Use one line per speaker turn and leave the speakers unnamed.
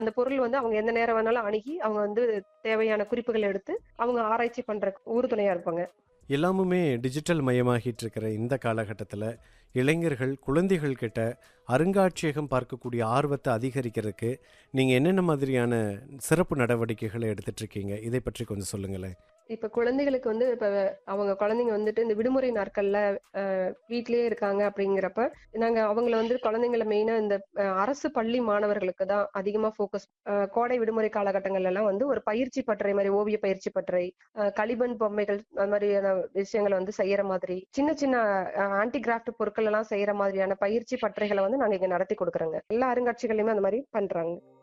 அந்த பொருள் வந்து அவங்க எந்த நேரம் வேணாலும் அணுகி அவங்க வந்து தேவையான குறிப்புகள் எடுத்து அவங்க ஆராய்ச்சி பண்ற உறுதுணையா இருப்பாங்க
எல்லாமுமே டிஜிட்டல் மயமாகிட்டு இருக்கிற இந்த காலகட்டத்தில் இளைஞர்கள் குழந்தைகள் கிட்ட அருங்காட்சியகம் பார்க்கக்கூடிய ஆர்வத்தை அதிகரிக்கிறதுக்கு நீங்கள் என்னென்ன மாதிரியான சிறப்பு நடவடிக்கைகளை எடுத்துட்டு இருக்கீங்க இதை பற்றி கொஞ்சம் சொல்லுங்களேன்
இப்ப குழந்தைகளுக்கு வந்து இப்ப அவங்க குழந்தைங்க வந்துட்டு இந்த விடுமுறை நாட்கள்ல அஹ், வீட்லயே இருக்காங்க அப்படிங்கிறப்ப நாங்க அவங்கள வந்து குழந்தைங்கள மெயினா இந்த அஹ், அரசு பள்ளி மாணவர்களுக்கு தான் அதிகமா ஃபோக்கஸ் கோடை விடுமுறை காலகட்டங்கள்ல எல்லாம் வந்து ஒரு பயிற்சி பட்டறை மாதிரி ஓவிய பயிற்சி பட்டறை அஹ், களிமண் பொம்மைகள் அந்த மாதிரியான விஷயங்களை வந்து செய்யற மாதிரி சின்ன சின்ன ஆன்டி கிராஃப்ட் பொருட்கள் எல்லாம் செய்யற மாதிரியான பயிற்சி பட்டறைகளை வந்து நாங்க இங்க நடத்தி கொடுக்குறோங்க எல்லா அருங்காட்சிகளையுமே அந்த மாதிரி பண்றாங்க